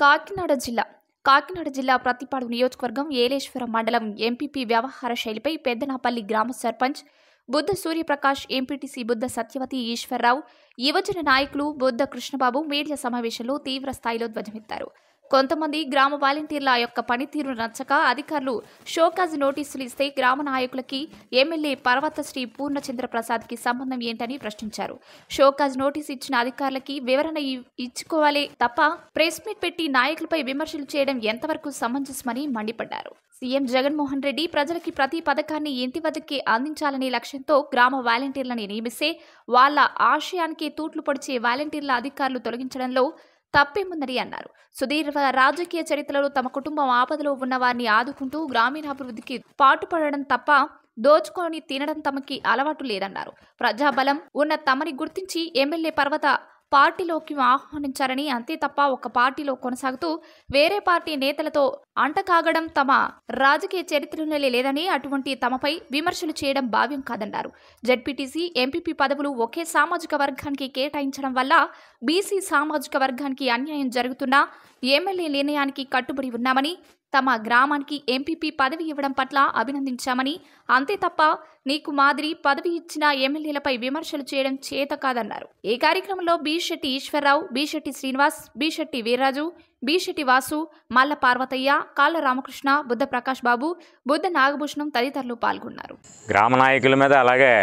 కాకినాడ జిల్లా కాకినాడ జిల్లా ప్రతిపాడు నియోజకవర్గం ఏలేశ్వరం మండలం ఎంపీపీ వ్యవహార శైలిపై పెద్దనాపల్లి గ్రామ సర్పంచ్ బుద్ధ సూర్యప్రకాష్ ఎంపీటీసీ బుద్ధ సత్యవతి ఈశ్వరరావు యువజన నాయకులు బుద్ధ కృష్ణబాబు మీడియా సమావేశంలో తీవ్ర స్థాయిలో ధ్వజమెత్తారు కొంతమంది గ్రామ వాలంటీర్ల యొక్క పనితీరు నచ్చక అధికారులు షోకాజ్ నోటీసులు ఇస్తే గ్రామ నాయకులకి ఎమ్మెల్యే పర్వతశ్రీ పూర్ణచంద్ర ప్రసాద్కి సంబంధం ఏంటని ప్రశ్నించారు షోకాజ్ నోటీసు ఇచ్చిన అధికారులకి వివరణ ఇ- ఇచ్చుకోవాలే తప్ప ప్రెస్ మీట్ పెట్టి నాయకులపై విమర్శలు చేయడం ఎంతవరకు సమంజసమని మండిపడ్డారు సీఎం జగన్మోహన్ రెడ్డి ప్రజలకి ప్రతి పథకాన్ని ఇంటి వద్దకే అందించాలనే లక్ష్యంతో గ్రామ వాలంటీర్లని నియమిస్తే వాళ్ళ ఆశయానికి తూట్లు పొడిచే వాలంటీర్ల అధికారులు తొలగించడంలో తప్పేముందని అన్నారు సుదీర్ఘ రాజకీయ చరిత్రలో తమ కుటుంబం ఆపదలో ఉన్న వారిని ఆదుకుంటూ గ్రామీణాభివృద్ధికి పాటుపడడం తప్ప దోచుకొని తినడం తమకి అలవాటు లేదన్నారు ప్రజాబలం ఉన్న తమని గుర్తించి ఎమ్మెల్యే పర్వత పార్టీలోకి ఆహ్వానించారని అంతే తప్ప ఒక పార్టీలో కొనసాగుతూ వేరే పార్టీ నేతలతో అంటకాగడం తమ రాజకీయ చరిత్రలోనే లేదని అటువంటి తమపై విమర్శలు చేయడం భావ్యం కాదన్నారు జడ్పీటీసీ ఎంపీపీ పదవులు ఒకే సామాజిక వర్గానికి కేటాయించడం వల్ల బీసీ సామాజిక వర్గానికి అన్యాయం జరుగుతున్నా ఎమ్మెల్యే నిర్ణయానికి కట్టుబడి ఉన్నామని తమ గ్రామానికి ఎంపీపీ పదవి ఇవ్వడం పట్ల అభినందించామని అంతే తప్ప నీకు మాదిరి పదవి ఇచ్చిన ఎమ్మెల్యేలపై విమర్శలు చేయడం చేత కాదన్నారు ఈ కార్యక్రమంలో బీశెట్టి ఈశ్వరరావు బీశెట్టి శ్రీనివాస్ బీశెట్టి వీర్రాజు బీశెట్టి వాసు మల్ల పార్వతయ్య కాళ్ళ రామకృష్ణ బుద్ధ ప్రకాష్ బాబు బుద్ధ నాగభూషణం తదితరులు పాల్గొన్నారు గ్రామ నాయకుల మీద అలాగే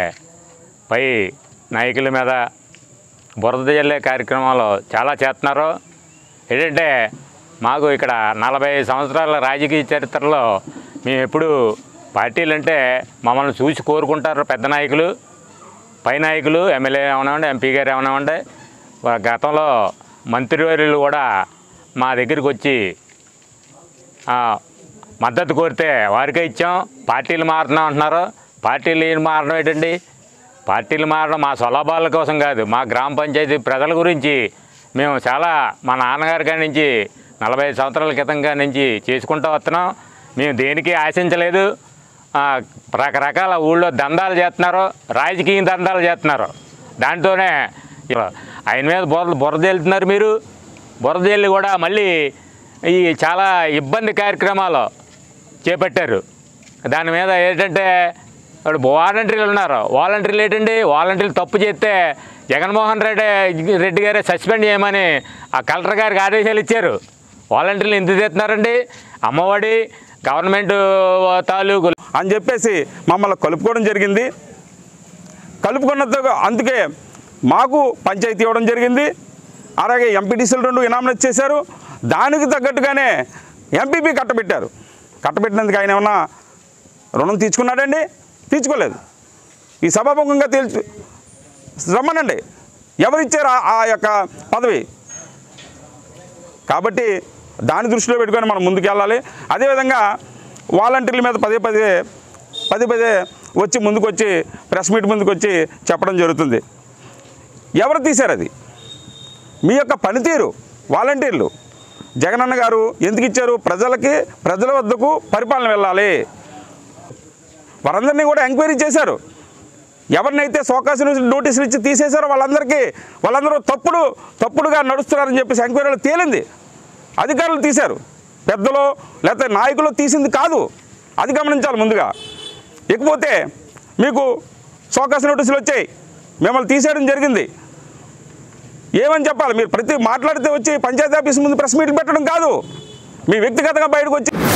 పై నాయకుల మీద బురద జల్లే కార్యక్రమాలు చాలా చేస్తున్నారు ఏంటంటే మాకు ఇక్కడ నలభై సంవత్సరాల రాజకీయ చరిత్రలో మేము ఎప్పుడు పార్టీలు అంటే మమ్మల్ని చూసి కోరుకుంటారు పెద్ద నాయకులు పై నాయకులు ఎమ్మెల్యే ఏమన్నామండి ఎంపీ గారు ఏమన్నామండి వా- గతంలో మంత్రివర్యులు కూడా మా దగ్గరికి వచ్చి ఆ, మద్దతు కోరితే వారికే ఇచ్చాం పార్టీలు మారుతున్నాం అంటున్నారు పార్టీలు ఏం మారడం ఏంటండి పార్టీలు మారడం మా స్వలాభాల కోసం కాదు మా గ్రామ పంచాయతీ ప్రజల గురించి మేము చాలా మా నాన్నగారి కాడి నుంచి నలభై సంవత్సరాల క్రితం కాడి నుంచి చేసుకుంటూ వస్తున్నాం మేము దేనికి ఆశించలేదు ఆ, రకరకాల ఊళ్ళో దందాలు చేస్తున్నారు రాజకీయ దందాలు చేస్తున్నారు దాంతోనే ఆయన మీద బురద బురద వెళ్తున్నారు మీరు బురద వెళ్ళి కూడా మళ్ళీ ఈ చాలా ఇబ్బంది కార్యక్రమాలు చేపట్టారు దాని మీద ఏంటంటే ఇప్పుడు వాలంటీర్లు ఉన్నారు వాలంటీర్లు ఏంటండి వాలంటీర్లు తప్పు చేస్తే జగన్మోహన్ రెడ్డి రెడ్డి గారే సస్పెండ్ చేయమని ఆ కలెక్టర్ గారికి ఆదేశాలు ఇచ్చారు వాలంటీర్లు ఎందుకు చేస్తున్నారండి అమ్మఒడి గవర్నమెంట్ తాలూకు అని చెప్పేసి మమ్మల్ని కలుపుకోవడం జరిగింది కలుపుకున్నంత అందుకే మాకు పంచాయతీ ఇవ్వడం జరిగింది అలాగే ఎంపీటీసీలు రెండు ఇనామినేట్ చేశారు దానికి తగ్గట్టుగానే ఎంపీపీ కట్టబెట్టారు కట్టబెట్టినందుకు ఆయన ఏమన్నా రుణం తీర్చుకున్నాడండి తీర్చుకోలేదు ఈ సభాముఖంగా తేల్చు రమ్మనండి ఎవరిచ్చారు ఆ- ఆ యొక్క పదవి కాబట్టి దాని దృష్టిలో పెట్టుకొని మనం ముందుకు వెళ్ళాలి అదేవిధంగా వాలంటీర్ల మీద పదే పదే పదే పదే వచ్చి ముందుకు వచ్చి ప్రెస్ మీట్ ముందుకు వచ్చి చెప్పడం జరుగుతుంది ఎవరు తీశారు అది మీ యొక్క పనితీరు వాలంటీర్లు జగనన్న గారు ఎందుకు ఇచ్చారు ప్రజలకి ప్రజల వద్దకు పరిపాలన వెళ్ళాలి వారందరినీ కూడా ఎంక్వైరీ చేశారు ఎవరినైతే సోకాసు నోటీసులు ఇచ్చి తీసేశారో వాళ్ళందరికీ వాళ్ళందరూ తప్పుడు తప్పుడుగా నడుస్తున్నారని చెప్పేసి ఎంక్వైరీలో తేలింది అధికారులు తీశారు పెద్దలు లేకపోతే నాయకులు తీసింది కాదు అది గమనించాలి ముందుగా ఇకపోతే మీకు సోకాసు నోటీసులు వచ్చాయి మిమ్మల్ని తీసేయడం జరిగింది ఏమని చెప్పాలి మీరు ప్రతి మాట్లాడితే వచ్చి పంచాయతీ ఆఫీస్ ముందు ప్రెస్ మీట్లు పెట్టడం కాదు మీ వ్యక్తిగతంగా బయటకు వచ్చి